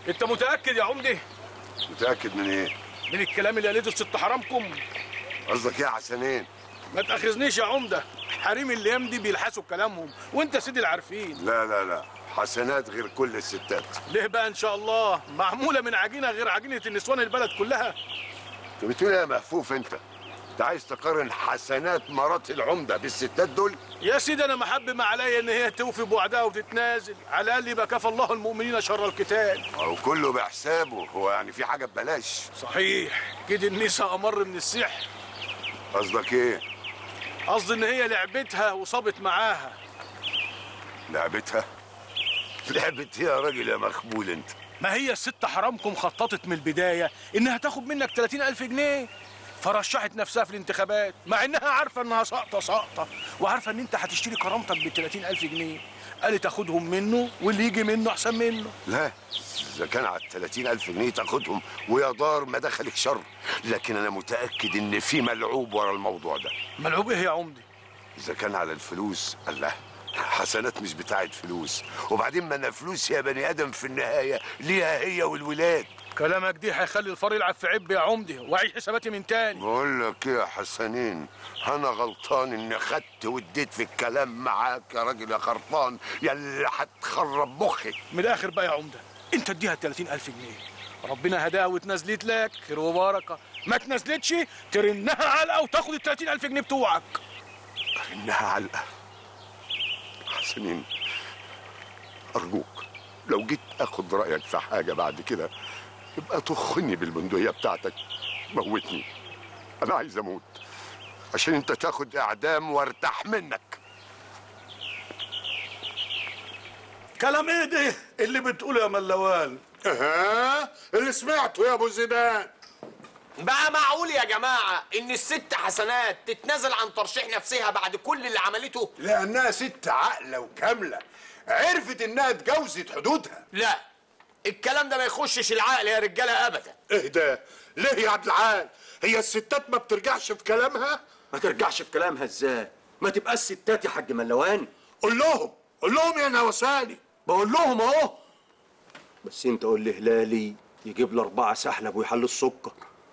انت متاكد يا عمده متاكد من ايه من الكلام اللي قالته ست حرامكم قصدك ايه يا حسنين ما تاخذنيش يا عمده حريم الايام دي بيلحسوا كلامهم وانت سيدي العارفين لا لا لا حسنات غير كل الستات ليه بقى ان شاء الله معموله من عجينه غير عجينه النسوان البلد كلها انت بتقول إيه يا مهفوف انت انت عايز تقارن حسنات مرات العمده بالستات دول يا سيدي انا محب ما عليا ان هي توفي بوعدها وتتنازل على الاقل يبقى كفى الله المؤمنين شر القتال او كله بحسابه هو يعني في حاجه ببلاش صحيح كده النساء امر من السحر قصدك ايه قصدي ان هي لعبتها وصابت معاها لعبتها لعبت إيه يا راجل يا مخبول انت ما هي الست حرامكم خططت من البداية إنها تاخد منك 30 ألف جنيه فرشحت نفسها في الانتخابات مع إنها عارفة إنها ساقطة ساقطة وعارفة إن أنت هتشتري كرامتك ب 30 ألف جنيه قالت تاخدهم منه واللي يجي منه أحسن منه لا اذا كان على 30 الف جنيه تاخدهم ويا دار ما دخلك شر لكن انا متاكد ان في ملعوب ورا الموضوع ده ملعوب إيه يا عمدي؟ اذا كان على الفلوس الله حسنات مش بتاعت فلوس وبعدين ما انا فلوس يا بني ادم في النهايه ليها هي والولاد كلامك دي هيخلي الفار يلعب في عب يا عمدي وأعيد حساباتي من تاني بقول لك ايه يا حسنين انا غلطان اني خدت واديت في الكلام معاك يا راجل يا خرطان يا اللي هتخرب مخي من الآخر بقى يا عمدة أنت اديها 30 ألف جنيه ربنا هداها واتنزلت لك خير وبركة ما تنزلتش ترنها علقة وتاخد ال 30 ألف جنيه بتوعك انها علقه حسنين ارجوك لو جيت اخد رايك في حاجه بعد كده يبقى طخني بالبندقيه بتاعتك موتني انا عايز اموت عشان انت تاخد اعدام وارتاح منك كلام ايه ده اللي بتقوله يا ملوان ها اللي سمعته يا ابو زيدان بقى معقول يا جماعة إن الست حسنات تتنازل عن ترشيح نفسها بعد كل اللي عملته؟ لانها ست عاقله وكامله عرفت انها تجاوزت حدودها لا الكلام ده ما يخشش العقل يا رجالة أبدا ايه ده ليه يا عبد العال هي الستات ما بترجعش في كلامها ما ترجعش في كلامها ازاي ما تبقاش ستات يا حاج ملوان قول لهم قول لهم يا نوساني بقول لهم اهو بس انت قول لهلالي يجيب له اربعه سحلب ويحل السكر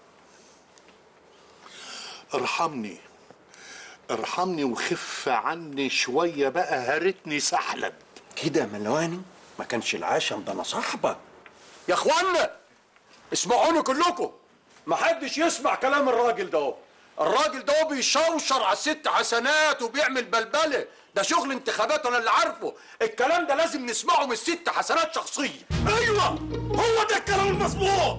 ارحمني ارحمني وخف عني شويه بقى هرتني سحلب كده يا ملواني ما كانش العشم ده انا صاحبك يا اخوانا اسمعوني كلكم ما حدش يسمع كلام الراجل ده اهو. الراجل ده هو بيشوشر على الست حسنات وبيعمل بلبله ده شغل انتخابات انا اللي عارفه الكلام ده لازم نسمعه من الست حسنات شخصيا ايوه هو ده الكلام المظبوط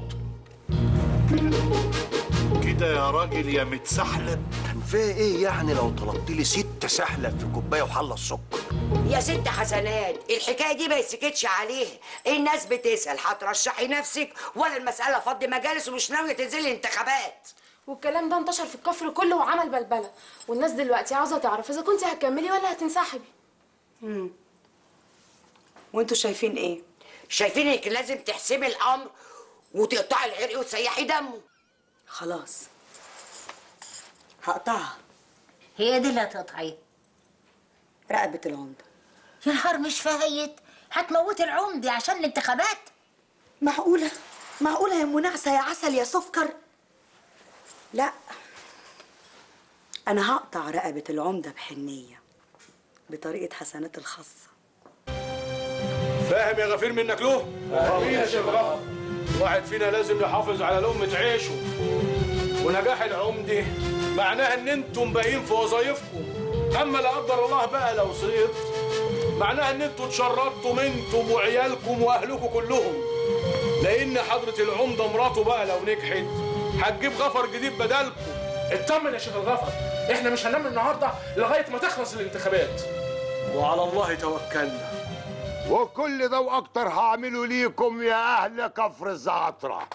كده يا راجل يا متسحلب كان فيها ايه يعني لو طلبت لي ست سحلب في كوبايه وحله السكر يا ست حسنات الحكايه دي ما يسكتش عليها الناس بتسال هترشحي نفسك ولا المساله فض مجالس ومش ناويه تنزلي انتخابات والكلام ده انتشر في الكفر كله وعمل بلبله والناس دلوقتي عاوزه تعرف اذا كنت هتكملي ولا هتنسحبي وانتوا شايفين ايه شايفين انك لازم تحسمي الامر وتقطعي العرق وتسيحي دمه خلاص هقطعها هي دي اللي هتقطعيه رقبه العمده يا نهار مش فايت هتموت العمدي عشان الانتخابات معقوله معقوله يا منعسه يا عسل يا سكر لا انا هقطع رقبه العمده بحنيه بطريقه حسنات الخاصه فاهم يا غفير منك له؟ فاهمين يا شيخ غفر الواحد فينا لازم يحافظ على لقمة عيشه ونجاح العمدة معناها ان انتم باقيين في وظايفكم اما لا قدر الله بقى لو سقطت معناها ان انتوا اتشردتم انتم وعيالكم واهلكم كلهم لان حضرة العمدة مراته بقى لو نجحت هتجيب غفر جديد بدلكم اطمن يا شيخ الغفر احنا مش هننام النهارده لغايه ما تخلص الانتخابات وعلى الله توكلنا وكل ده واكتر هعمله ليكم يا اهل كفر الزعترة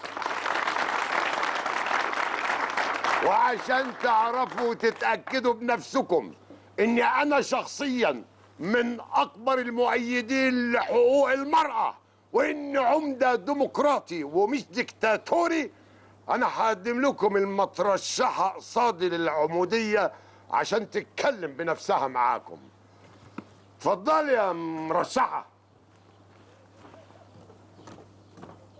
وعشان تعرفوا وتتاكدوا بنفسكم اني انا شخصيا من اكبر المؤيدين لحقوق المراه وان عمده ديمقراطي ومش ديكتاتوري انا هقدم لكم المترشحه قصادي للعموديه عشان تتكلم بنفسها معاكم اتفضلي يا مرشحه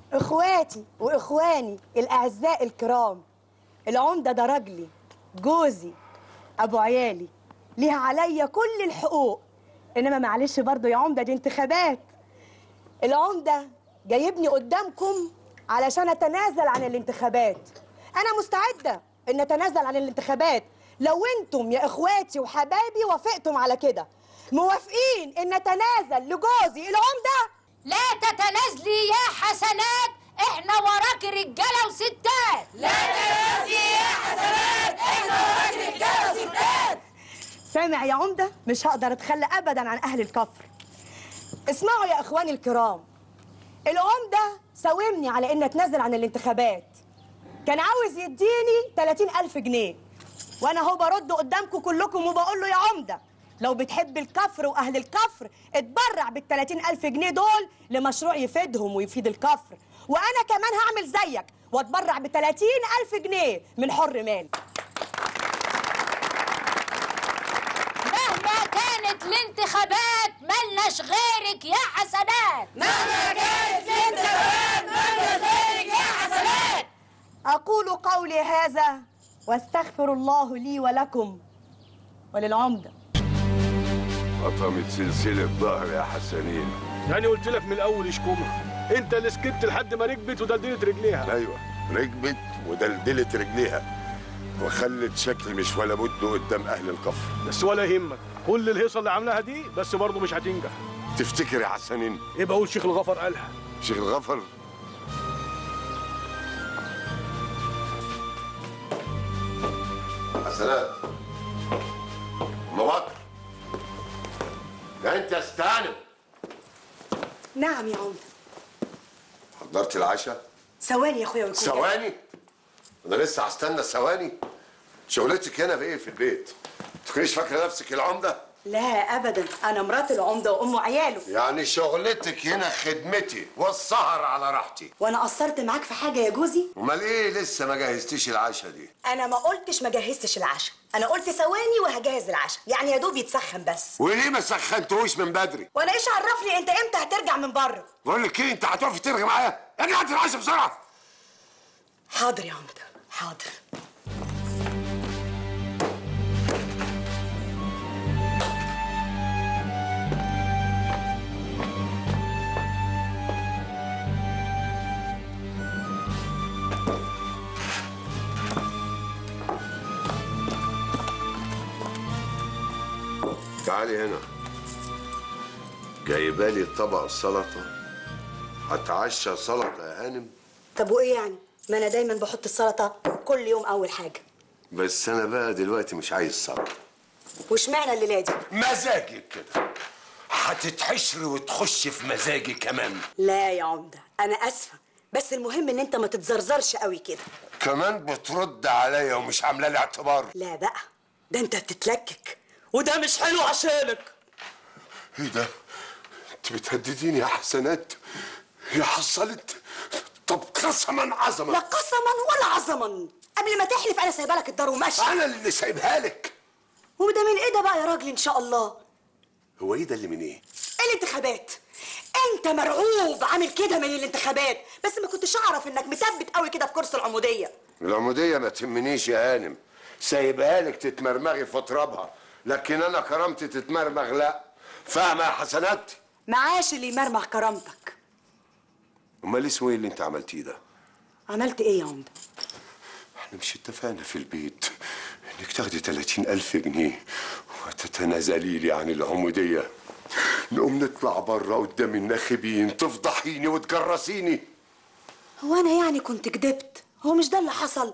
اخواتي واخواني الاعزاء الكرام العمده ده راجلي جوزي ابو عيالي ليها عليا كل الحقوق انما معلش برضو يا عمده دي انتخابات العمده جايبني قدامكم علشان اتنازل عن الانتخابات انا مستعده ان اتنازل عن الانتخابات لو انتم يا اخواتي وحبايبي وافقتم على كده موافقين ان اتنازل لجوزي العمده لا تتنازلي يا حسنات احنا وراك رجاله وستات لا تتنازلي يا حسنات احنا وراك رجاله وستات سامع يا عمده مش هقدر اتخلى ابدا عن اهل الكفر اسمعوا يا اخواني الكرام العمده ساومني على ان اتنازل عن الانتخابات كان عاوز يديني 30 ألف جنيه وانا اهو برد قدامكم كلكم وبقول له يا عمده لو بتحب الكفر واهل الكفر اتبرع بال 30 ألف جنيه دول لمشروع يفيدهم ويفيد الكفر وانا كمان هعمل زيك واتبرع ب 30 ألف جنيه من حر مال مهما كانت الانتخابات ملناش غيرك يا حسنات مهما كانت الانتخابات ملناش غيرك يا حسنات أقول قولي هذا واستغفر الله لي ولكم وللعمدة قطمت سلسلة ظهر يا حسنين يعني قلت لك من الاول اشكمها انت اللي سكت لحد ما ركبت ودلدلت رجليها ايوه ركبت ودلدلت رجليها وخلت شكل مش ولا بد قدام اهل الكفر بس ولا يهمك كل الهيصه اللي عاملاها دي بس برضه مش هتنجح تفتكر يا حسنين يبقى اقول شيخ الغفر قالها شيخ الغفر حسنات مبكر ده انت استعنب نعم يا عمدة حضرت العشاء ثواني يا أخويا ويكون ثواني انا لسه هستنى ثواني شغلتك هنا بايه في البيت تكونيش فاكره نفسك العمده لا أبدا أنا مرات العمدة وأم عياله يعني شغلتك هنا خدمتي والسهر على راحتي وأنا قصرت معاك في حاجة يا جوزي امال ايه لسه ما جهزتيش العشاء دي أنا ما قلتش ما جهزتش العشاء أنا قلت ثواني وهجهز العشاء يعني يا دوب يتسخن بس وليه ما سخنتوش من بدري وأنا إيش عرفني أنت إمتى هترجع من بره بقول لك ايه انت هتقفي ترغي معايا اجي هات العشاء بسرعه حاضر يا عمدة حاضر تعالي هنا جايبالي طبق سلطه هتعشى سلطه يا هانم طب وإيه يعني ما أنا دايما بحط السلطة كل يوم أول حاجة بس انا بقى دلوقتي مش عايز سلطه واشمعنى الليلة دي مزاجك كده هتتحشري وتخش في مزاجي كمان لا يا عمدة أنا آسفة بس المهم إن أنت ما تتزرزرش قوي كده كمان بترد عليا ومش عامله لي اعتبار لا بقى ده أنت بتتلكك وده مش حلو عشانك ايه ده انت بتهدديني يا حسنات يا حصلت طب قسما عظما لا قسما ولا عظما قبل ما تحلف أنا سايبه لك الدار وماشي انا اللي سايبها لك وده من إيه ده بقى يا راجل إن شاء الله هو ايه ده اللي من ايه الانتخابات انت مرعوب عامل كده من الانتخابات بس ما كنتش اعرف انك مثبت قوي كده في كرسي العموديه العموديه ما تهمنيش يا هانم سايبها لك تتمرمغي في ترابها لكن انا كرامتي تتمرمغ لا فاهمه يا حسنات معاش اللي يمرمغ كرامتك امال اسمه ايه اللي انت عملتيه ده عملت ايه يا عمده احنا مش اتفقنا في البيت انك تاخدي 30 ألف جنيه وتتنازلي لي عن العمودية نقوم نطلع بره قدام الناخبين تفضحيني وتجرسيني هو انا يعني كنت كدبت هو مش ده اللي حصل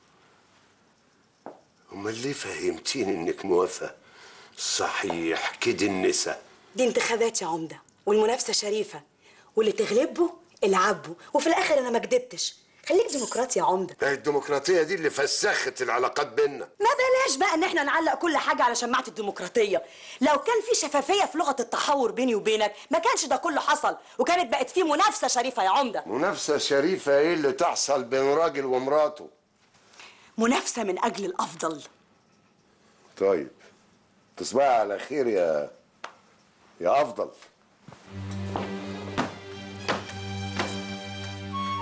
امال ليه فهمتيني انك موافقة صحيح كده النسا دي انتخابات يا عمده والمنافسه شريفه واللي تغلبه العبه وفي الاخر انا ما كدبتش خليك ديمقراطي يا عمده هي الديمقراطية دي اللي فسخت العلاقات بينا ما بلاش بقى ان احنا نعلق كل حاجه على شماعه الديمقراطيه لو كان في شفافيه في لغه التحور بيني وبينك ما كانش ده كله حصل وكانت بقت في منافسه شريفه يا عمده منافسة شريفة ايه اللي تحصل بين راجل ومراته منافسه من اجل الافضل طيب تصبحي على خير يا يا افضل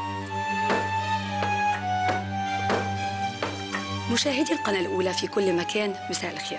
مشاهدي القناة الأولى في كل مكان مساء الخير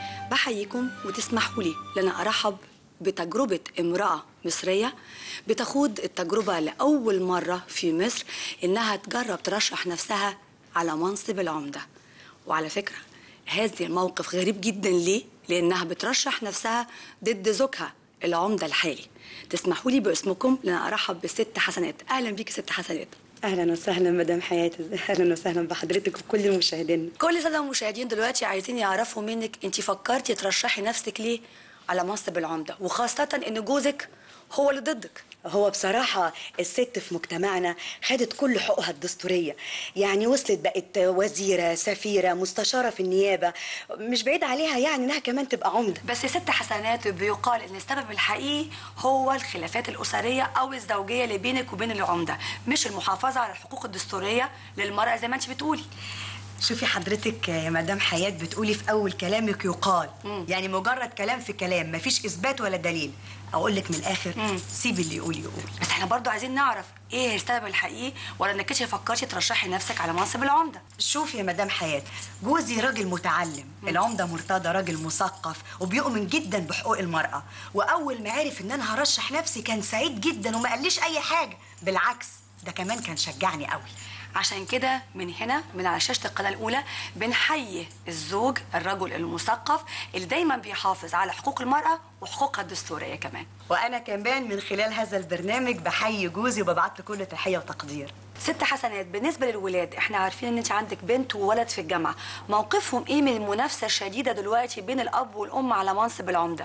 بحييكم وتسمحوا لي لنا أرحب بتجربة امرأة مصرية بتخوض التجربة لأول مرة في مصر إنها تجرب ترشح نفسها على منصب العمدة وعلى فكرة هذا الموقف غريب جدا ليه؟ لأنها بترشح نفسها ضد زوجها العمدة الحالي تسمحوا لي باسمكم لنا أرحب بالست حسنات أهلا بيك ست حسنات اهلا وسهلا مدام حياه اهلا وسهلا بحضرتك وكل المشاهدين كل الساده المشاهدين دلوقتي عايزين يعرفوا منك انت فكرتي ترشحي نفسك ليه على منصب العمده وخاصه ان جوزك هو اللي ضدك هو بصراحة الست في مجتمعنا خدت كل حقوقها الدستورية يعني وصلت بقت وزيرة سفيرة مستشارة في النيابة مش بعيد عليها يعني انها كمان تبقى عمدة بس يا ست حسنات بيقال ان السبب الحقيقي هو الخلافات الاسريه او الزوجيه اللي بينك وبين العمده مش المحافظه على الحقوق الدستوريه للمراه زي ما انت بتقولي شوفي حضرتك يا مدام حياة بتقولي في أول كلامك يقال يعني مجرد كلام في كلام مفيش إثبات ولا دليل أقول لك من الآخر سيبي اللي يقول يقول بس احنا برضو عايزين نعرف ايه السبب الحقيقي ولا انك انت فكرتي ترشحي نفسك على منصب العمده شوفي يا مدام حياة جوزي راجل متعلم العمدة مرتضى راجل مثقف وبيؤمن جدا بحقوق المرأة وأول ما عرف إن أنا هرشح نفسي كان سعيد جدا وما قاليش أي حاجة بالعكس ده كمان كان شجعني قوي عشان كده من هنا من على شاشه القناه الاولى بنحيي الزوج الرجل المثقف اللي دايما بيحافظ على حقوق المراه وحقوقها الدستوريه كمان وأنا كمان من خلال هذا البرنامج بحيي جوزي وببعت له كل تحية وتقدير ست حسنات بالنسبه للولاد احنا عارفين ان انت عندك بنت وولد في الجامعه موقفهم ايه من المنافسه الشديده دلوقتي بين الاب والام على منصب العمده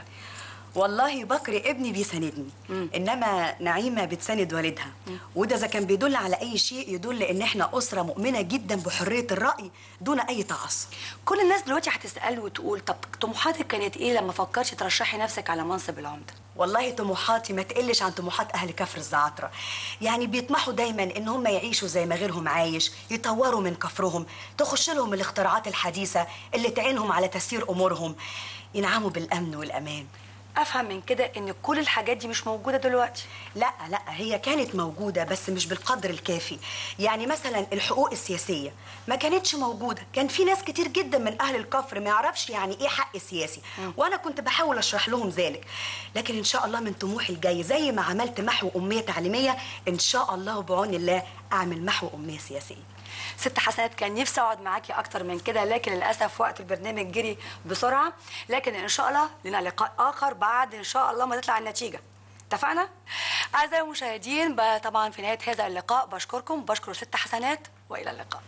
والله بكر ابني بيساندني انما نعيمه بتساند والدها وده اذا كان بيدل على اي شيء يدل ان احنا اسره مؤمنه جدا بحريه الراي دون اي تعصب كل الناس دلوقتي هتسال وتقول طب طموحاتك كانت ايه لما فكرتي ترشحي نفسك على منصب العمده والله طموحاتي ما تقلش عن طموحات اهل كفر الزعتره يعني بيطمحوا دايما ان هم يعيشوا زي ما غيرهم عايش يطوروا من كفرهم تخش لهم الاختراعات الحديثه اللي تعينهم على تسيير امورهم ينعموا بالامن والامان افهم من كده ان كل الحاجات دي مش موجوده دلوقتي لا لا هي كانت موجوده بس مش بالقدر الكافي يعني مثلا الحقوق السياسيه ما كانتش موجوده كان في ناس كتير جدا من اهل الكفر ما يعرفش يعني ايه حق سياسي وانا كنت بحاول اشرح لهم ذلك لكن ان شاء الله من طموحي الجاي زي ما عملت محو اميه تعليميه ان شاء الله بعون الله اعمل محو اميه سياسيه ست حسنات كان نفسي اقعد معاكي اكتر من كده لكن للاسف وقت البرنامج جري بسرعه لكن ان شاء الله لنا لقاء اخر بعد ان شاء الله ما تطلع النتيجه اتفقنا اعزائي المشاهدين ب- طبعا في نهايه هذا اللقاء بشكركم بشكر ست حسنات والى اللقاء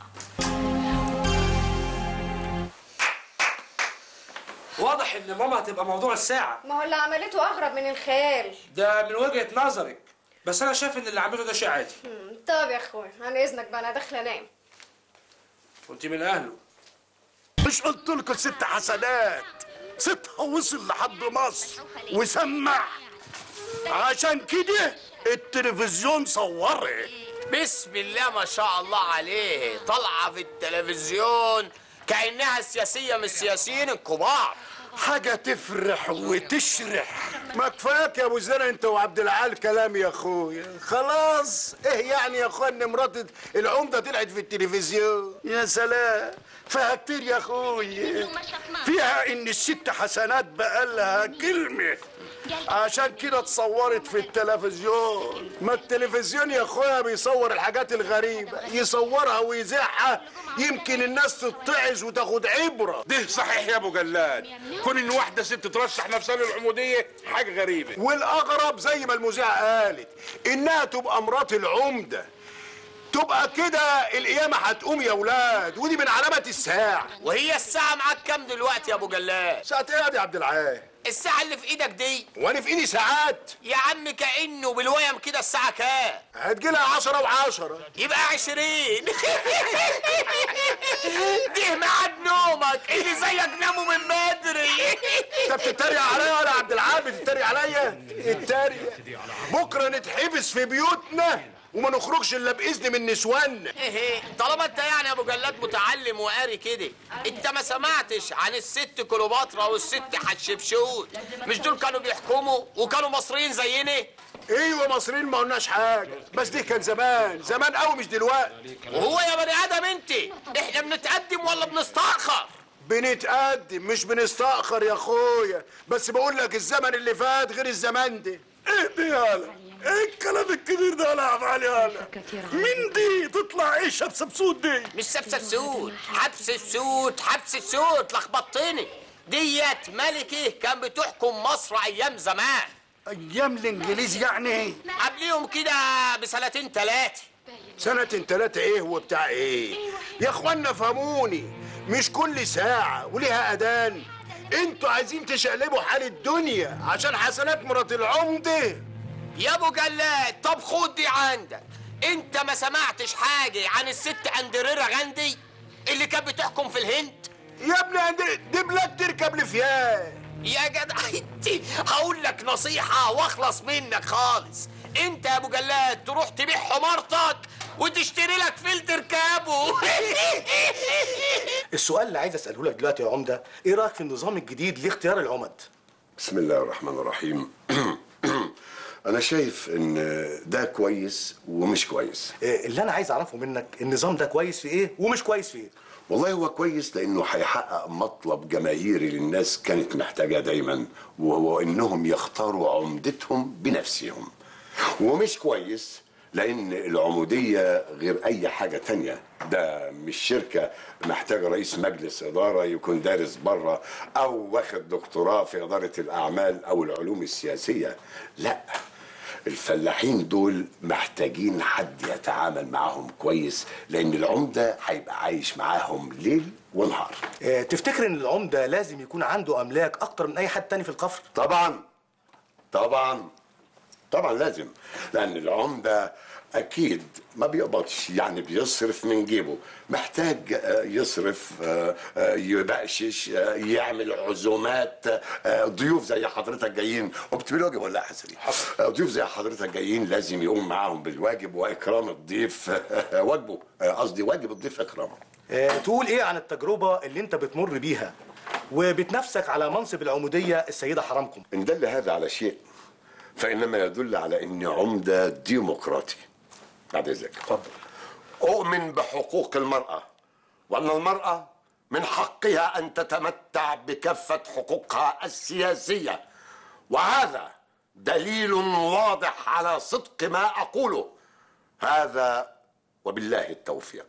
واضح ان ماما هتبقى موضوع الساعه ما هو اللي عملته اغرب من الخيال ده من وجهه نظرك بس انا شايف ان اللي عمله ده شيء عادي مم، طب يا اخويا عن اذنك بقى انا داخله انام وانت من اهله مش قلت لكم ست حسنات ستها وصل لحد مصر وسمع عشان كده التلفزيون صورت بسم الله ما شاء الله عليه طالعه في التلفزيون كانها السياسيه من السياسيين الكبار حاجة تفرح وتشرح ما كفاك يا ابو زرع انت وعبد العال كلام يا اخويا خلاص ايه يعني يا اخويا ان مرات العمدة طلعت في التلفزيون يا سلام فيها كتير يا اخويا فيها ان الست حسنات بقالها كلمة عشان كده اتصورت في التلفزيون ما التلفزيون يا اخويا بيصور الحاجات الغريبة يصورها ويذيعها يمكن الناس تتعظ وتاخد عبرة ده صحيح يا ابو جلاد كون ان واحده ست ترشح نفسها للعموديه حاجه غريبه والاغرب زي ما المذيعه قالت انها تبقى مرات العمده تبقى كده القيامه هتقوم يا ولاد ودي من علامات الساعه وهي الساعه معاك كام دلوقتي يا ابو جلاد ساعه ايه يا عبد العال الساعه اللي في ايدك دي وانا في ايدي ساعات يا عم كانه بالويم كده الساعه كام هتجيلها عشرة وعشرة يبقى عشرين دي ميعاد نومك اللي زيك ناموا من بدري انت بتتريق عليا ولا يا عبد العال بتتريق عليا اتريق بكره نتحبس في بيوتنا وما نخرجش الا باذن من نسواننا ايه طالما انت يعني يا ابو جلاد متعلم وقاري كده انت ما سمعتش عن الست كليوباترا والست حتشبسوت مش دول كانوا بيحكموا وكانوا مصريين زينا ايوه مصريين ما قلناش حاجه بس دي كان زمان زمان قوي مش دلوقتي وهو يا بني ادم انت احنا بنتقدم ولا بنستأخر بنتقدم مش بنستأخر يا اخويا بس بقول لك الزمن اللي فات غير الزمان ده ايه دي يالا ايه الكلام الكبير ده يا عفالي يالا مين دي تطلع ايه سبسبسود دي مش سبسبسوت حبس السود حبس السود لخبطتني ديت ملكة كان بتحكم مصر ايام زمان ايام الانجليز يعني قبليهم كده بسنتين تلاتة سنة تلاتة ايه وبتاع ايه يا اخوانا فهموني مش كل ساعة وليها اذان انتوا عايزين تشقلبوا حال الدنيا عشان حسنات مرات العمدة يا ابو جلاد طب خد دي عندك انت ما سمعتش حاجة عن الست اندريرا غاندي اللي كانت بتحكم في الهند يا ابني عند- دي بلاد تركب لفيان يا جدع انت هقول لك نصيحة واخلص منك خالص انت يا ابو جلاد تروح تبيع حمارتك وتشتري لك فلتر كابو السؤال اللي عايز اساله لك دلوقتي يا عمده ايه رايك في النظام الجديد لاختيار العمد بسم الله الرحمن الرحيم انا شايف ان ده كويس ومش كويس إيه اللي انا عايز اعرفه منك النظام ده كويس في ايه ومش كويس في ايه والله هو كويس لانه هيحقق مطلب جماهيري للناس كانت محتاجاه دايما وهو انهم يختاروا عمدتهم بنفسهم ومش كويس لان العموديه غير اي حاجه تانية ده مش شركه محتاجه رئيس مجلس اداره يكون دارس بره او واخد دكتوراه في اداره الاعمال او العلوم السياسيه لا الفلاحين دول محتاجين حد يتعامل معاهم كويس لان العمده هيبقى عايش معاهم ليل ونهار إيه تفتكر ان العمده لازم يكون عنده املاك اكتر من اي حد تاني في القفر طبعا طبعا طبعا لازم لان العمده اكيد ما بيقبضش يعني بيصرف من جيبه محتاج آه، يصرف آه، آه، يبقشش آه، يعمل عزومات آه، ضيوف زي حضرتك جايين وبتبقى واجب ولا لا يا حسني آه، ضيوف زي حضرتك جايين لازم يقوم معاهم بالواجب واكرام الضيف واجبه آه، قصدي واجب الضيف اكرامه إيه تقول ايه عن التجربه اللي انت بتمر بيها وبتنافسك على منصب العموديه السيده حرامكم إن دل هذا على شيء فإنما يدل على إني عمدة ديمقراطي بعد إذنك اتفضل أؤمن بحقوق المرأة وأن المرأة من حقها أن تتمتع بكافة حقوقها السياسية وهذا دليل واضح على صدق ما أقوله هذا وبالله التوفيق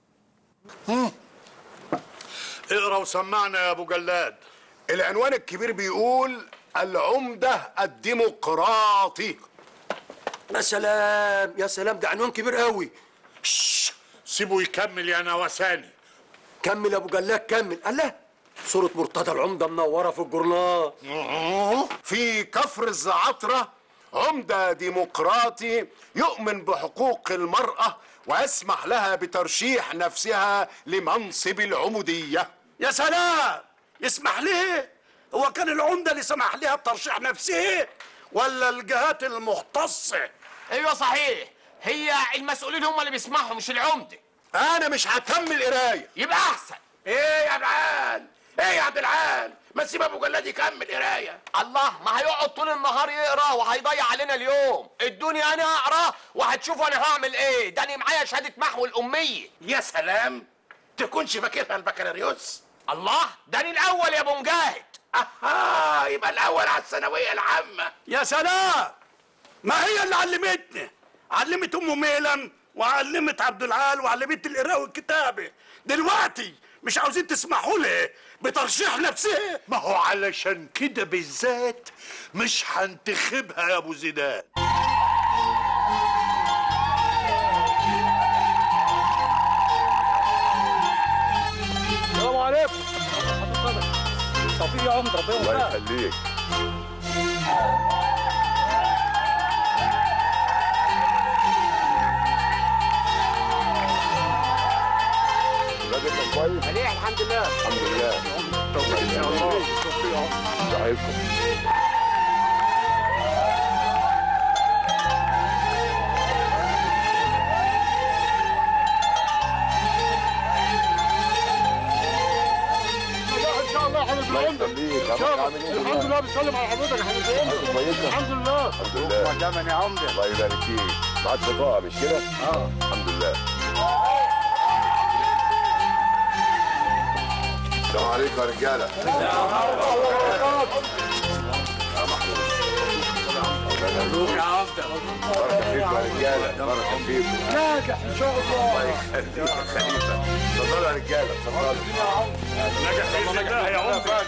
اقرا وسمعنا يا ابو جلاد العنوان الكبير بيقول العمدة الديمقراطي يا سلام يا سلام ده عنوان كبير قوي سيبه يكمل يا نواساني كمل يا ابو جلاد كمل الله صورة مرتضى العمدة منورة في الجورنال في كفر الزعترة عمدة ديمقراطي يؤمن بحقوق المرأة ويسمح لها بترشيح نفسها لمنصب العمودية يا سلام يسمح ليه هو كان العمدة اللي سمح لها بترشيح نفسه ولا الجهات المختصة ايوه صحيح هي المسؤولين هم اللي بيسمعوا مش العمده انا مش هكمل قرايه يبقى احسن ايه يا عبد ايه يا عبد العال ما تسيب ابو جلاد يكمل قرايه الله ما هيقعد طول النهار يقرا وهيضيع علينا اليوم الدنيا انا هقرا وهتشوفوا انا هعمل ايه ده انا معايا شهاده محو الاميه يا سلام تكونش فاكرها البكالوريوس الله ده انا الاول يا ابو مجاهد اها يبقى الاول على الثانويه العامه يا سلام ما هي اللي علمتني علمت ام ميلم وعلمت عبد العال وعلمت القراءه والكتابه دلوقتي مش عاوزين تسمحوا لي بترشيح نفسها ما هو علشان كده بالذات مش هنتخبها يا ابو زيدان السلام عليكم صفي يا عمد ربنا الله يوفقك يخليك ولادك كويس؟ مليح الحمد لله الحمد لله توفيق ان شاء الله دعيكم ان شاء الله يا حبيب الله العمده يخليك شافك عامل ايه الحمد لله بيسلم على حضرتك يا حبيبي كويسة؟ الحمد لله الحمد لله مدام يا عمده الله يبارك فيك معاك بطاقة مش كده؟ اه الحمد لله السلام عليكم يا رجالة يا محمود مبروك يا عمده بركة فيكم يا رجالة بركة فيكم ناجح ان شاء الله الله يخليك يا خليفة اتفضلوا يا رجالة اتفضلوا نجح باذن الله يا عمده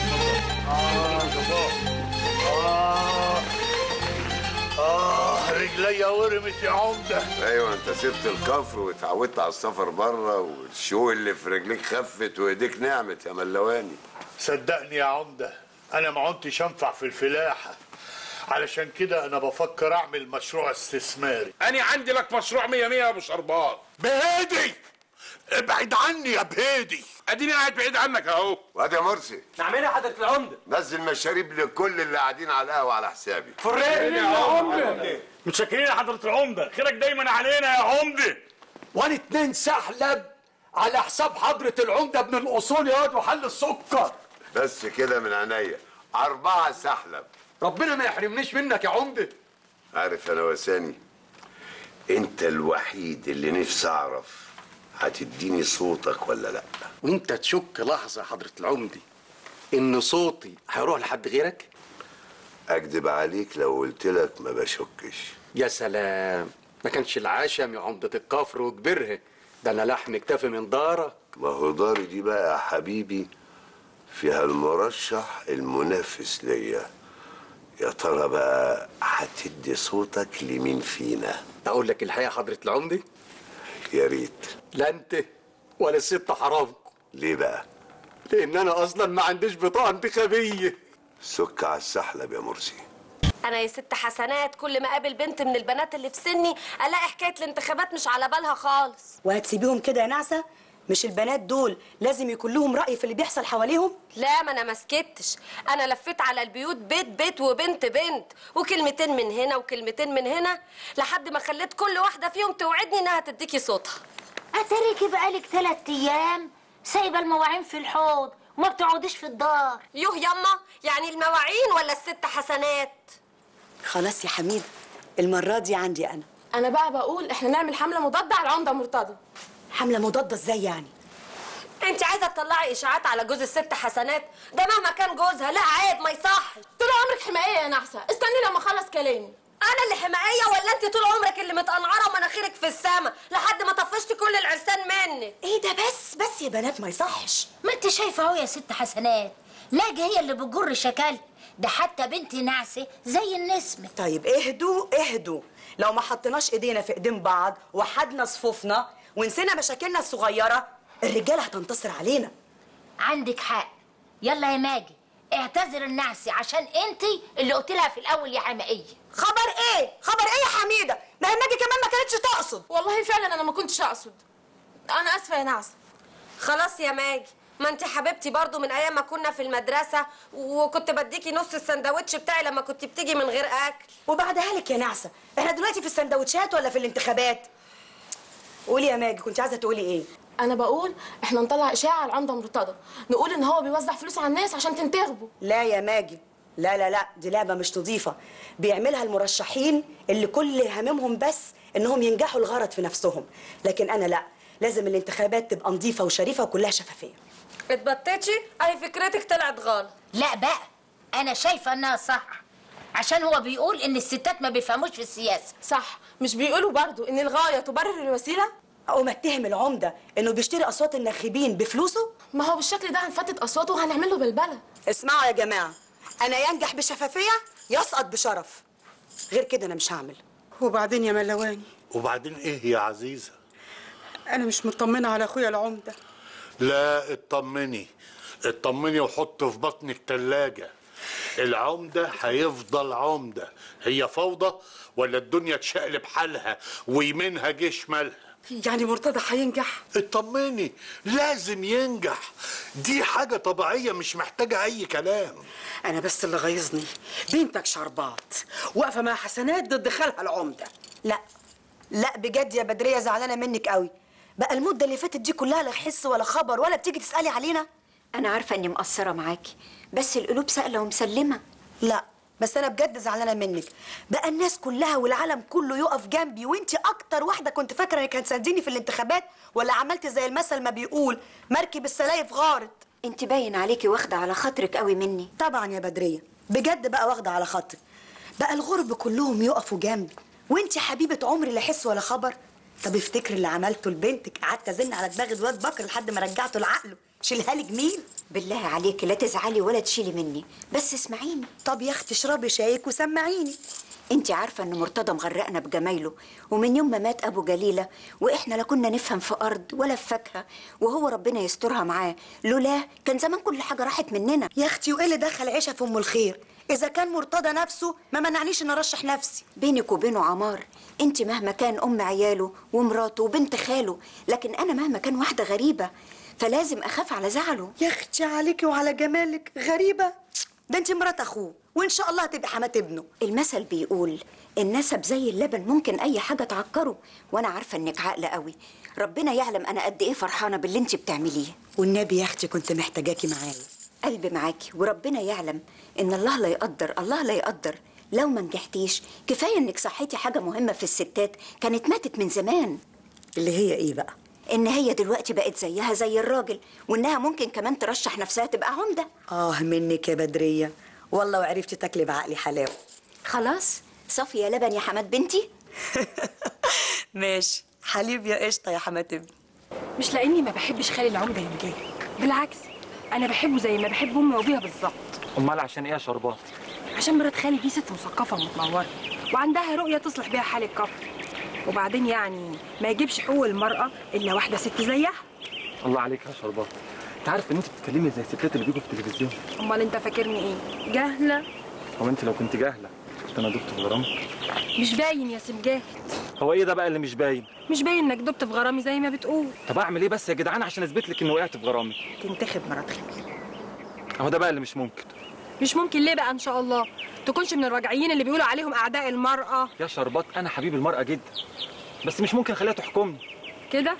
اه رجليا ورمت يا عمده ايوه انت سبت الكفر واتعودت على السفر بره والشو اللي في رجليك خفت وايديك نعمت يا ملواني صدقني يا عمده انا ما عدتش انفع في الفلاحه علشان كده انا بفكر اعمل مشروع استثماري انا عندي لك مشروع مية مية يا ابو شربات بهادي ابعد عني يا بهادي اديني قاعد بعيد عنك اهو وادي يا مرسي نعملها حضرة العمدة نزل مشاريب لكل اللي قاعدين على القهوه على حسابي فريق يا عمدة متشكرين يا حضره العمده خيرك دايما علينا يا عمده وانا اتنين سحلب على حساب حضرة العمدة ابن الأصول يا واد وحل السكر بس كده من عينيا أربعة سحلب ربنا ما يحرمنيش منك يا عمدة عارف يا نواساني أنت الوحيد اللي نفسي أعرف هتديني صوتك ولا لأ وانت تشك لحظة يا حضرة العمدة ان صوتي هيروح لحد غيرك أكدب عليك لو قلت لك ما بشكش يا سلام ما كانش العشم يا عمدة الكفر وكبرها ده انا لحم اكتفي من دارك ما هو داري دي بقى يا حبيبي فيها المرشح المنافس ليا يا ترى بقى هتدي صوتك لمين فينا اقول لك الحقيقة حضرة العمدة يا ريت لا انت ولا الست حرام ليه بقى لان انا اصلا ما عنديش بطاقة انتخابية سك على السحلب يا مرسي انا يا ست حسنات كل ما اقابل بنت من البنات اللي في سني الاقي حكايه الانتخابات مش على بالها خالص وهتسيبيهم كده يا نعسة مش البنات دول لازم يكون لهم رأي في اللي بيحصل حواليهم لا ما انا ما سكتش انا لفيت على البيوت بيت بيت وبنت بنت وكلمتين من هنا وكلمتين من هنا لحد ما خليت كل واحده فيهم توعدني انها تديكي صوتها اتريكي بقالك تلات ايام سايبه المواعين في الحوض وما بتقعديش في الدار يوه يما يعني المواعين ولا الست حسنات خلاص يا حميد المرة دي عندي أنا انا بقى بقول احنا نعمل حمله مضاده على العمده مرتضى حملة مضادة ازاي يعني انت عايزه تطلعي اشاعات على جوز الست حسنات ده مهما كان جوزها لا عيب ما يصحش طول عمرك حمايه يا نحسه استني لما اخلص كلامي انا اللي حماقيه ولا انت طول عمرك اللي متقنعره ومناخيرك في السما لحد ما طفشتي كل العرسان منك ايه ده بس بس يا بنات ما يصحش ما انت شايفه اهو يا ست حسنات لاجي هي اللي بتجر شكل ده حتى بنتي نعسه زي النسمه طيب اهدوا اهدوا لو ما حطيناش ايدينا في ايدين بعض وحدنا صفوفنا ونسينا مشاكلنا الصغيرة الرجالة هتنتصر علينا عندك حق يلا يا ماجي اعتذر النعسي عشان انت اللي قلت لها في الاول يا حمائيه خبر ايه خبر ايه يا حميدة ما هي ماجي كمان ما كانتش تقصد والله فعلا انا ما كنتش اقصد انا اسفه يا نعسه خلاص يا ماجي ما انت حبيبتي برضو من ايام ما كنا في المدرسه وكنت بديكي نص السندوتش بتاعي لما كنت بتيجي من غير اكل وبعدها لك يا نعسة احنا دلوقتي في السندوتشات ولا في الانتخابات قولي يا ماجي كنت عايزة تقولي ايه انا بقول احنا نطلع اشاعه على العمده مرتضى نقول ان هو بيوزع فلوس على الناس عشان تنتخبوا لا يا ماجي لا لا لا دي لعبة مش نظيفة بيعملها المرشحين اللي كل هممهم بس انهم ينجحوا الغرض في نفسهم لكن انا لا لازم الانتخابات تبقى نظيفة وشريفة وكلها شفافية اتبطتي اهي فكرتك طلعت غلط لا بقى انا شايفه انها صح عشان هو بيقول ان الستات ما بيفهموش في السياسه صح مش بيقولوا برضو ان الغايه تبرر الوسيله او ما اتهم العمدة انه بيشتري اصوات الناخبين بفلوسه ما هو بالشكل ده هنفتت اصواته وهنعمل له بلبله اسمعوا يا جماعة انا ينجح بشفافية يسقط بشرف غير كده انا مش هعمل وبعدين يا ملواني وبعدين ايه يا عزيزة انا مش مطمنه على اخويا العمده لا اطمني اطمني وحط في بطنك تلاجة العمدة هيفضل عمدة هي فوضى ولا الدنيا تشقلب حالها ويمينها جيش مالها يعني مرتضى هينجح اطمني لازم ينجح دي حاجة طبيعية مش محتاجة أي كلام انا بس اللي غيظني بنتك شربات واقفه مع حسنات ضد خالها العمده لا لا بجد يا بدرية زعلانة منك قوي بقى المدة اللي فاتت دي كلها لا حس ولا خبر ولا بتيجي تسألي علينا أنا عارفة إني مقصرة معاكي بس القلوب سائله ومسلمه لا بس انا بجد زعلانه منك بقى الناس كلها والعالم كله يقف جنبي وانت اكتر واحده كنت فاكره انك هتسانديني في الانتخابات ولا عملت زي المثل ما بيقول مركب السلايف غارت انت باين عليكي واخده على خاطرك قوي مني طبعا يا بدريه بجد بقى واخده على خاطرك بقى الغرب كلهم يقفوا جنبي وانت حبيبه عمري لا حس ولا خبر طب افتكري اللي عملته لبنتك قعدت ازن على دماغ الواد بكر لحد ما رجعته لعقله شيلها لي جميل بالله عليكي لا تزعلي ولا تشيلي مني بس اسمعيني طب يا اختي اشربي شايك وسمعيني انت عارفه ان مرتضى مغرقنا بجمايله ومن يوم ما مات ابو جليله واحنا لا كنا نفهم في ارض ولا في فاكهه وهو ربنا يسترها معاه لولاه كان زمان كل حاجه راحت مننا يا اختي وايه اللي دخل عيشه في ام الخير اذا كان مرتضى نفسه ما منعنيش ان ارشح نفسي بينك وبينه عمار انت مهما كان ام عياله ومراته وبنت خاله لكن انا مهما كان واحده غريبه فلازم اخاف على زعله يا اختي عليكي وعلى جمالك غريبه ده انت مرات اخوه وان شاء الله هتبقي حماه ابنه المثل بيقول النسب زي اللبن ممكن اي حاجه تعكره وانا عارفه انك عاقله قوي ربنا يعلم انا قد ايه فرحانه باللي انت بتعمليه والنبي يا اختي كنت محتاجاكي معايا قلبي معاكي وربنا يعلم ان الله لا يقدر الله لا يقدر لو ما نجحتيش كفايه انك صحيتي حاجه مهمه في الستات كانت ماتت من زمان اللي هي ايه بقى ان هي دلوقتي بقت زيها زي الراجل وانها ممكن كمان ترشح نفسها تبقى عمده اه منك يا بدريه والله وعرفتي تاكلي بعقلي حلاوه خلاص صافي يا لبن يا حماد بنتي ماشي حليب يا قشطه يا حماد ابني مش لاني ما بحبش خالي العمده يا مجاهد بالعكس انا بحبه زي ما بحب امي وابويا بالظبط امال عشان ايه يا شربات عشان مرات خالي دي ست مثقفه ومتنوره وعندها رؤيه تصلح بيها حال الكفر وبعدين يعني ما يجيبش حقوق المراه الا واحده ست زيها الله عليك يا شربات انت عارف ان انت بتتكلمي زي الستات اللي بيجوا في التلفزيون امال انت فاكرني ايه جاهله هو انت لو كنت جاهله كنت انا دكتور غرام مش باين يا سمجاه هو ايه ده بقى اللي مش باين مش باين انك دبت في غرامي زي ما بتقول طب اعمل ايه بس يا جدعان عشان اثبت لك اني وقعت في غرامي تنتخب مرات خالي اهو ده بقى اللي مش ممكن مش ممكن ليه بقى ان شاء الله تكونش من الراجعين اللي بيقولوا عليهم اعداء المراه يا شربات انا حبيب المرأة جدا بس مش ممكن اخليها تحكمني كده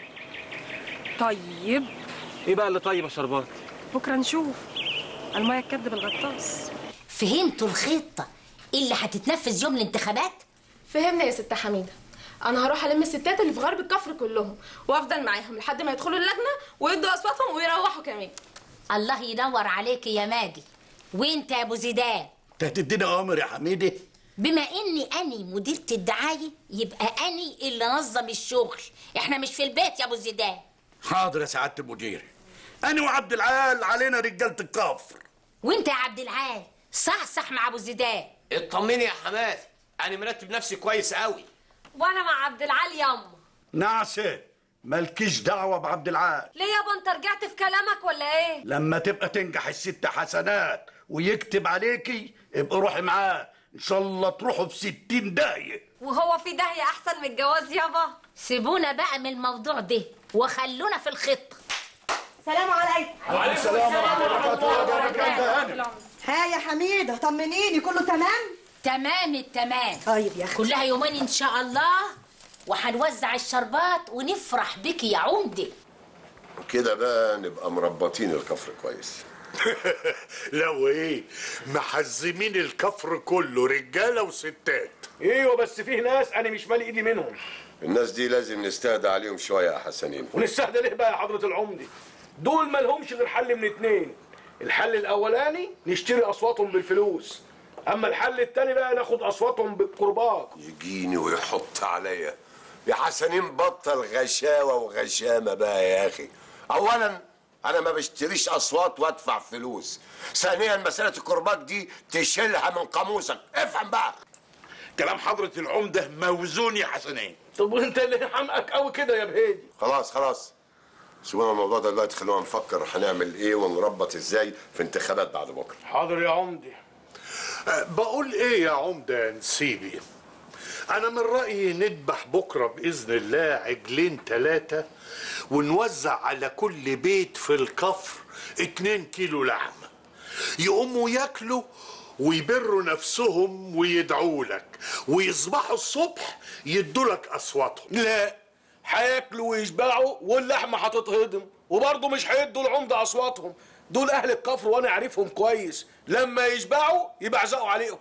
طيب ايه بقى اللي طيب يا شربات بكره نشوف المايه تكدب الغطاس فهمتوا الخطة اللي هتتنفذ يوم الانتخابات؟ فهمنا يا ست حميده انا هروح الم الستات اللي في غرب الكفر كلهم وافضل معاهم لحد ما يدخلوا اللجنه ويدوا اصواتهم ويروحوا كمان الله ينور عليك يا ماجد وانت يا ابو زيدان انت هتديني اوامر يا حميده بما اني اني مديرة الدعاية يبقى اني اللي نظم الشغل احنا مش في البيت يا ابو زيدان حاضر يا سعاده المدير انا وعبد العال علينا رجاله الكفر وانت يا عبد العال صحصح مع ابو زيدان اطمني يا حماتي انا مرتب نفسي كويس قوي وانا مع عبد العال ياما نعسه مالكيش دعوه بعبد العال ليه يابا انت رجعت في كلامك ولا ايه لما تبقى تنجح الست حسنات ويكتب عليكي ابقى روحي معاه ان شاء الله تروحوا في ستين داهيه وهو في داهيه احسن من الجواز يابا سيبونا بقى من الموضوع ده وخلونا في الخطة سلام عليكم وعليكم السلام ورحمه الله وبركاته ها يا حميده طمنيني كله تمام تمام التمام طيب يا اختي كلها يومين ان شاء الله وهنوزع الشربات ونفرح بك يا عمده كده بقى نبقى مربطين الكفر كويس لو ايه محزمين الكفر كله رجاله وستات ايوه بس فيه ناس انا مش مالي ايدي منهم الناس دي لازم نستهدى عليهم شويه يا حسنين ونستهدى ليه بقى يا حضرة العمدة دول ما لهمش غير حل من اتنين الحل الاولاني نشتري اصواتهم بالفلوس اما الحل التاني بقى ناخد اصواتهم بالقربات يجيني ويحط عليا يا حسنين بطل غشاوه وغشامه بقى يا اخي اولا انا ما بشتريش اصوات وادفع فلوس ثانيا مساله القربات دي تشيلها من قاموسك افهم بقى كلام حضرة العمدة موزون يا حسنين طب وانت اللي حمقك قوي كده يا بهادي خلاص خلاص سيبونا الموضوع ده دلوقتي خلونا نفكر هنعمل ايه ونربط ازاي في انتخابات بعد بكره حاضر يا عمدة أه، بقول ايه يا عمدة نسيبي انا من رأيي نذبح بكرة بإذن الله عجلين ثلاثة ونوزع على كل بيت في الكفر اتنين كيلو لحمة يقوموا ياكلوا ويبروا نفسهم ويدعوا لك ويصبحوا الصبح يدوا لك اصواتهم لا هياكلوا ويشبعوا واللحمه هتتهضم وبرضه مش هيدوا العمده اصواتهم دول اهل الكفر وانا عارفهم كويس لما يشبعوا يبعزقوا عليهم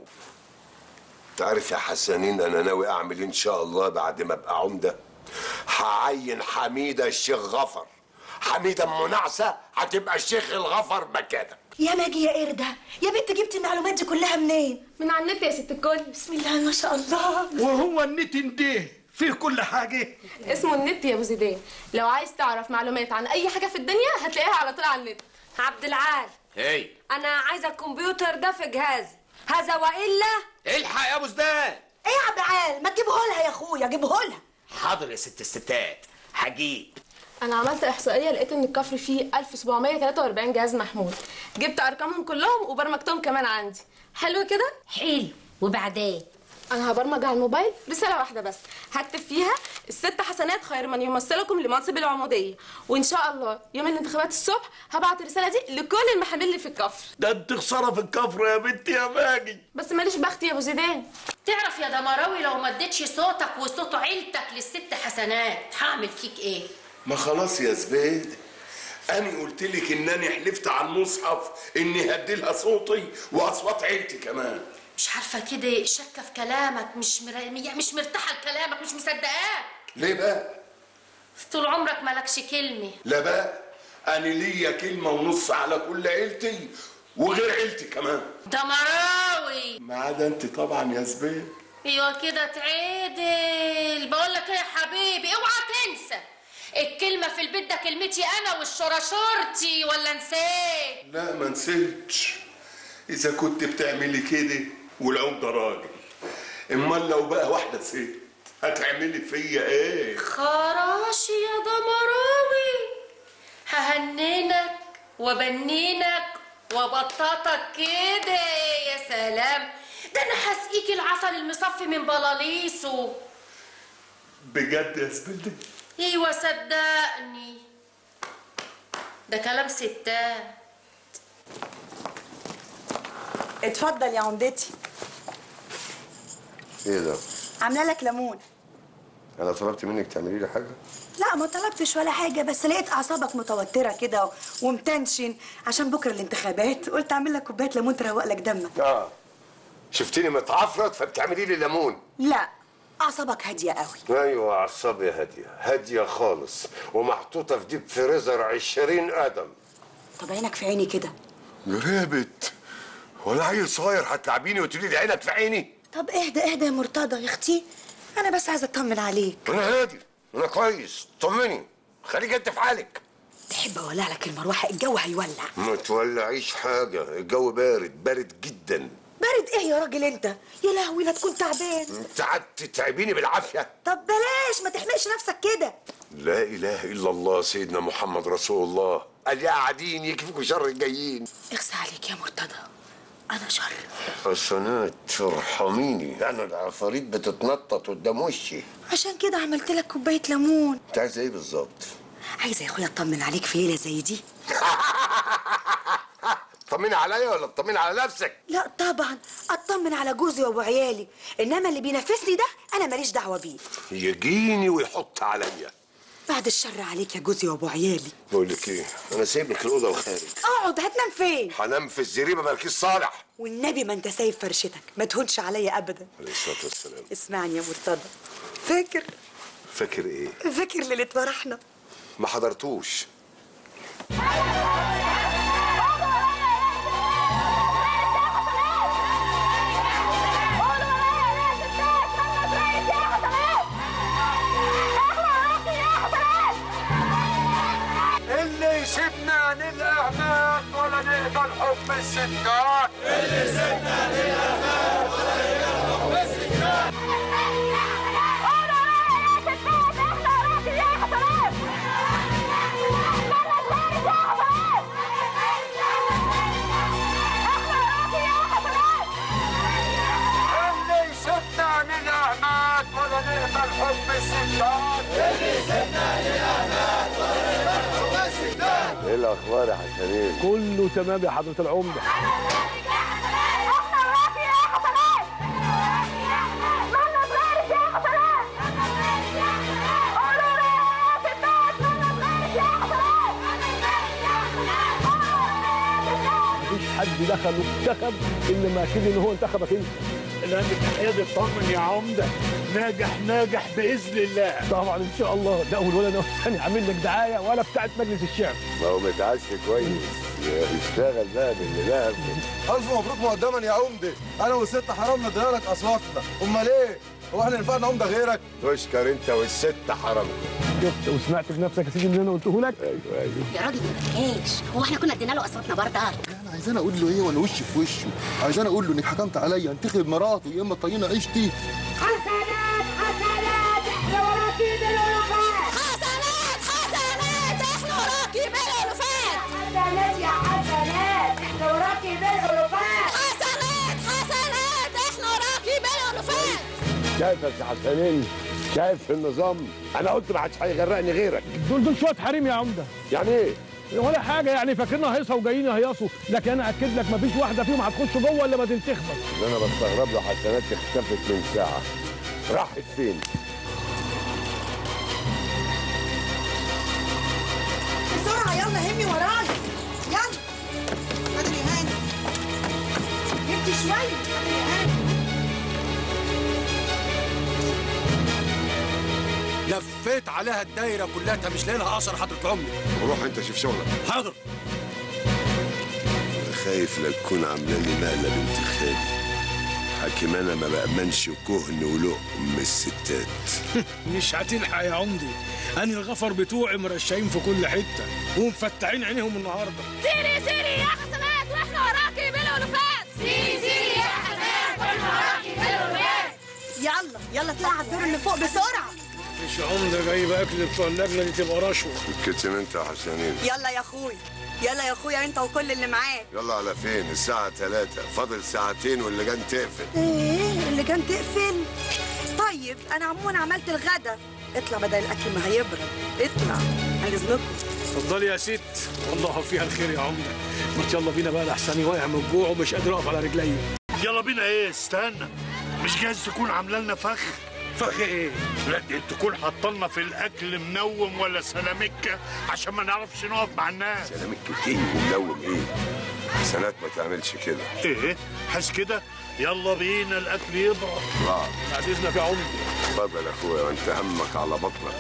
تعرف يا حسنين انا ناوي اعمل ان شاء الله بعد ما ابقى عمده هعين حميده الشيخ غفر حميده ام نعسه هتبقى الشيخ الغفر مكانك يا ماجي يا قردة يا بنت جبتي المعلومات دي كلها منين من على النت يا ست الكل بسم الله ما شاء الله وهو النتن ده فيه كل حاجة اسمه النت يا ابو زيدان لو عايز تعرف معلومات عن اي حاجه في الدنيا هتلاقيها على طول على النت عبد العال هي انا عايزه الكمبيوتر ده في جهازي هذا والا الحق يا ابو زدان ايه يا عبد العال ما تجيبه لها يا اخويا جيبه لها حاضر يا ست الستات هجيب انا عملت احصائيه لقيت ان الكفر فيه 1743 جهاز محمول جبت ارقامهم كلهم وبرمجتهم كمان عندي حلو كده حلو وبعدين انا هبرمج على الموبايل رساله واحده بس هكتب فيها الست حسنات خير من يمثلكم لمنصب العموديه وان شاء الله يوم الانتخابات الصبح هبعت الرساله دي لكل المحامين اللي في الكفر ده انت خسارة في الكفر يا بنتي يا ماجي بس ماليش بخت يا ابو زيدان تعرف يا دمراوي لو ما اديتش صوتك وصوت عيلتك للست حسنات هعمل فيك ايه ما خلاص يا زبيد انا قلت لك انني حلفت على المصحف اني هدي لها صوتي واصوات عيلتي كمان مش عارفه كده شاكه في كلامك مش مر... يعني مش مرتاحه لكلامك مش مصدقاك ليه بقى طول عمرك مالكش كلمه لا بقى انا ليا كلمه ونص على كل عيلتي وغير عيلتي كمان دمراوي ما عدا انت طبعا يا زبيد ايوه كده تعدل بقول لك ايه يا حبيبي اوعى تنسى الكلمه في البيت ده كلمتي انا والشراشورتي ولا نسيت لا ما نسيتش اذا كنت بتعملي كده والعمده راجل امال لو بقى واحده ست هتعملي فيا ايه خراشي يا دمراوي ههننك وبنينك وبطاطك كده يا سلام ده انا هسقيك العسل المصفي من بلاليسه بجد يا زبيدي ايوه صدقني ده كلام ستات اتفضل يا عمدتي ايه ده عامله لك ليمون انا طلبت منك تعملي لي حاجه لا ما طلبتش ولا حاجه بس لقيت اعصابك متوتره كده ومتنشن عشان بكره الانتخابات قلت اعمل لك كوبايه ليمون تروق لك دمك اه شفتني متعفرت فبتعملي لي ليمون لا اعصابك هاديه قوي ايوه اعصابي هاديه هاديه خالص ومحطوطه في ديب فريزر 20 قدم طب عينك في عيني كده جرابت ولا عيل صغير هتلعبيني وتقولي لي عينك في عيني طب اهدى اهدى يا مرتضى يا اختي انا بس عايزه اطمن عليك انا هادي انا كويس طمني خليك انت في حالك تحب اولع لك المروحه الجو هيولع ما تولعيش حاجه الجو بارد بارد جدا بارد ايه يا راجل انت يا لهوي لا تكون تعبان انت قعدت تتعبيني بالعافيه طب بلاش ما تحمقش نفسك كده لا اله الا الله سيدنا محمد رسول الله قال يا قاعدين يكفيكوا شر الجايين اغصى عليك يا مرتضى انا شر حسنات ارحميني انا العفاريت بتتنطط قدام وشي عشان كده عملت لك كوبايه ليمون انت عايزه ايه بالظبط عايزه يا اخويا اطمن عليك في ليله زي دي طمني عليا ولا تطمني على نفسك لا طبعا اطمن على جوزي وابو عيالي انما اللي بينافسني ده انا ماليش دعوه بيه يجيني ويحط عليا بعد الشر عليك يا جوزي وابو عيالي بقول لك ايه انا سايب لك الاوضه وخارج اقعد هتنام فين هنام في الزريبه مالكيش صالح والنبي ما انت سايب فرشتك ما تهونش عليا ابدا عليه الصلاه والسلام اسمعني يا مرتضى فاكر فاكر ايه فاكر ليله فرحنا ما حضرتوش اللي يسيبنا عن الاعمال ولا نقبل حكم الستات اللي يسيبنا عن الاعمال ولا نقبل حكم الستات اللي يسيبنا عن الاعمال ولا نقبل حكم الستات اللي يسيبنا عن الاعمال ولا نقبل حكم الستات ايه الاخبار يا حسنين كله تمام يا حضره العمده دخل وانتخب انما اكيد ان هو انتخبك انت لا متحيد اطمن يا عمده ناجح ناجح باذن الله طبعا ان شاء الله ده اول ولا ده ثاني عامل لك دعايه ولا بتاعت مجلس الشعب ما هو متعشي كويس يشتغل بقى باللي لعب الف مبروك مقدما يا عمده انا والست حرام نديها لك اصواتنا امال ايه هو احنا ينفعنا عمده غيرك تشكر انت والست حرام شفت وسمعت بنفسك يا سيدي اللي انا قلته لك ايوه ايوه يا راجل ما تبكيش هو احنا كنا ادينا له اصواتنا برضه انا عايزان اقول له ايه وانا وشي في وشه عايزان اقول له انك حكمت عليا انتخب مراته يا اما طينه عيشتي حسنات حسنات احنا وراكي بالالوفات حسنات حسنات احنا وراكي بالالوفات حسنات يا حسنات احنا وراكي بالالوفات حسنات حسنات احنا وراكي بالالوفات شايفك يا حسنين شايف النظام انا قلت ما حدش هيغرقني غيرك دول دول شويه حريم يا عمده يعني ايه ولا حاجه يعني فاكرنا هيصه وجايين يهيصوا لكن انا اكد لك مفيش واحده فيهم هتخش جوه الا ما تنتخبك اللي انا بستغرب له حسنات اختفت من ساعه راحت فين بسرعة يلا همي ورايا يلا قادر يا هاني جبت شوية قادر يا هاني لفيت عليها الدايره كلها مش لاقي لها اثر حضره العمده روح انت شوف شغلك حاضر خايف لا تكون عامله لي مقلب بنت خالي حكيم انا ما بامنش كهن ولقم الستات مش هتلحق يا عمدي انا الغفر بتوعي مرشقين في كل حته ومفتحين عينيهم النهارده سيري سيري يا حسنات واحنا وراكي بالالوفات سيري سيري يا حسنات واحنا وراكي بالالوفات يلا يلا اطلع على الدور اللي فوق بسرعة مش عمده جايب اكل بتوع اللجنه دي تبقى رشوه الكتم انت يا حسنين يلا يا اخويا يلا يا اخويا انت وكل اللي معاك يلا على فين الساعة 3 فاضل ساعتين واللجان تقفل ايه اللي كان تقفل طيب انا عموما عملت الغدا اطلع بدل الاكل ما هيبرد اطلع عن اذنكم اتفضلي يا ست والله فيها الخير يا عمده ما يلا بينا بقى لحسن واقع من الجوع ومش قادر اقف على رجلي يلا بينا ايه استنى مش جايز تكون عامله لنا فخ فخ ايه لا دي تكون حاطلنا في الاكل منوم ولا سلامكه عشان ما نعرفش نقف مع الناس سلامك كتير وملوم ايه حسنات ما تعملش كده ايه حس كده يلا بينا الاكل يبرد اه بعد اذنك يا عمده اتفضل يا اخويا وانت همك على بطنك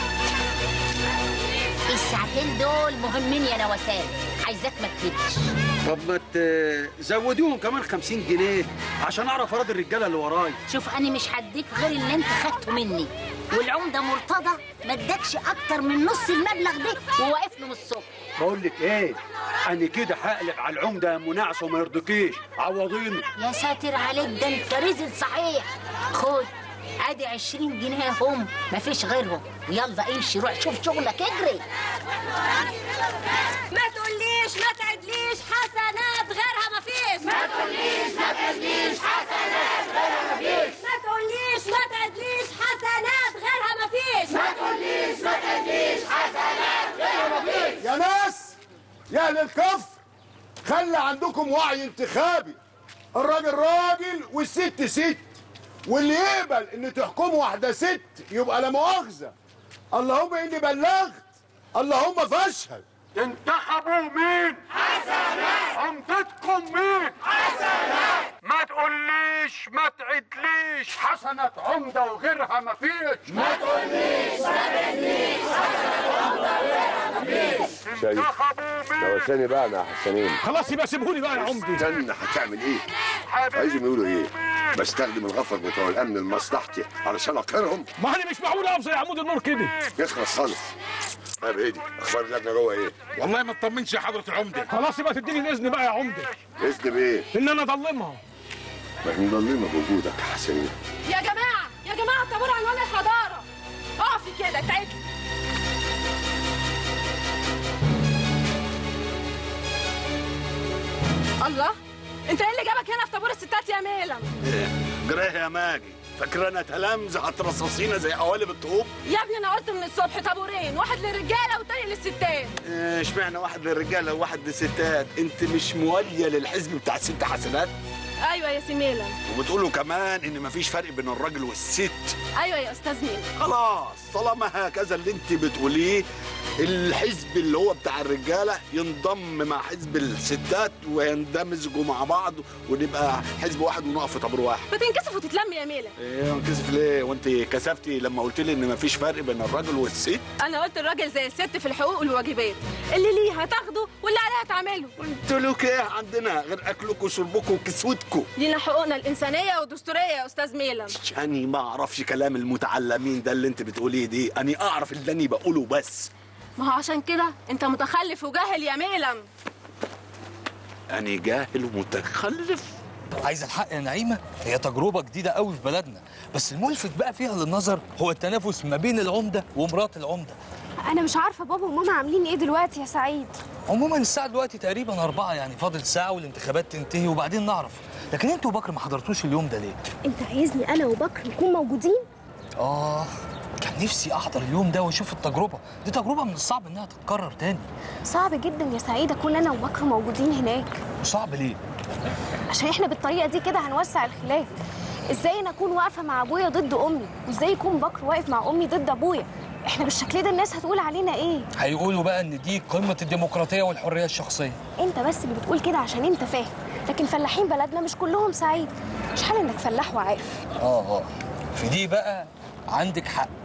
الساعتين دول مهمين يا نوسان عايزاك ما تكدبش طب ما تزودوهم كمان 50 جنيه عشان اعرف اراضي الرجاله اللي ورايا شوف انا مش هديك غير اللي انت خدته مني والعمده مرتضى ما ادكش اكتر من نص المبلغ ده وواقف له من الصبح بقول لك ايه انا كده هقلب على العمده مناعس وما يرضيكيش عوضيني يا ساتر عليك ده انت رزل صحيح خد ادي 20 جنيه هم مفيش غيرهم يلا امشي روح شوف شغلك اجري ما تقوليش ما تعدليش حسنات غيرها مفيش ما تقوليش ما تعدليش حسنات غيرها مفيش ما تقوليش ما تعدليش حسنات غيرها مفيش ما تقوليش ما تعدليش حسنات غيرها مفيش يا ناس يا اهل الكفر خلي عندكم وعي انتخابي الراجل راجل والست ست واللي يقبل ان تحكمه واحده ست يبقى لا مؤاخذه اللهم اني بلغت اللهم فاشهد انتخبوا مين؟ حسنات عمدتكم مين؟ حسنات ما تقوليش ما تعدليش حسنات عمدة وغيرها ما فيش ما تقوليش ما تعدليش حسنات عمدة وغيرها ما فيش شايف انتخبوا مين؟ لو بقى يا حسنين خلاص يبقى سيبهولي بقى يا عمدي استنى هتعمل ايه؟ عايزهم يقولوا ايه؟ بستخدم الغفر بتوع الامن لمصلحتي علشان اقهرهم ما انا مش معقول اقف زي عمود النور كده يخلص خالص طيب هدي اخبار اللجنه جوه ايه؟ والله ما تطمنش يا حضرة العمدة خلاص يبقى تديني الاذن بقى يا عمده اذن بايه؟ ان انا اضلمها ما احنا مضلمه بوجودك يا حسنين يا جماعه يا جماعه الطابور عنوان الحضاره اقفي كده تعالي الله انت ايه اللي جابك هنا في طابور الستات يا ميلم جراه يا ماجي فاكرانا تلامذة هترصصينا زي قوالب الطوب يا ابني انا قلت من الصبح طابورين واحد للرجاله والتاني للستات آه، اشمعنى واحد للرجاله وواحد للستات انت مش مواليه للحزب بتاع الست حسنات ايوه يا سي ميلم وبتقولوا كمان ان مفيش فرق بين الراجل والست ايوه يا استاذ ميلم خلاص طالما هكذا اللي انت بتقوليه الحزب اللي هو بتاع الرجاله ينضم مع حزب الستات ويندمجوا مع بعض ونبقى حزب واحد ونقف في طابور واحد ما تنكسف وتتلم يا ميلا ايه انكسف ليه وانت كسفتي لما قلت لي ان مفيش فرق بين الراجل والست انا قلت الراجل زي الست في الحقوق والواجبات اللي ليه هتاخده واللي عليها هتعمله انتوا لكم ايه عندنا غير اكلكم وشربكم وكسوتكم لينا حقوقنا الانسانيه والدستوريه يا استاذ ميلا أني ما أعرفش كلام المتعلمين ده اللي أنت بتقوليه دي أني أعرف اللي أني بقوله بس ما هو عشان كده انت متخلف وجاهل يا ميلم أني جاهل ومتخلف عايز الحق يا نعيمه هي تجربه جديده قوي في بلدنا بس الملفت بقى فيها للنظر هو التنافس ما بين العمده ومرات العمده انا مش عارفه بابا وماما عاملين ايه دلوقتي يا سعيد عموما الساعه دلوقتي تقريبا أربعة يعني فاضل ساعه والانتخابات تنتهي وبعدين نعرف لكن انتوا وبكر ما حضرتوش اليوم ده ليه انت عايزني انا وبكر نكون موجودين اه كان نفسي احضر اليوم ده واشوف التجربه دي تجربه من الصعب انها تتكرر تاني صعب جدا يا سعيد اكون انا وبكر موجودين هناك صعب ليه عشان احنا بالطريقه دي كده هنوسع الخلاف ازاي انا اكون واقفه مع ابويا ضد امي وازاي يكون بكر واقف مع امي ضد ابويا احنا بالشكل ده الناس هتقول علينا ايه هيقولوا بقى ان دي قمه الديمقراطيه والحريه الشخصيه انت بس اللي بتقول كده عشان انت فاهم لكن فلاحين بلدنا مش كلهم سعيد مش حال انك فلاح وعارف اه اه في دي بقى عندك حق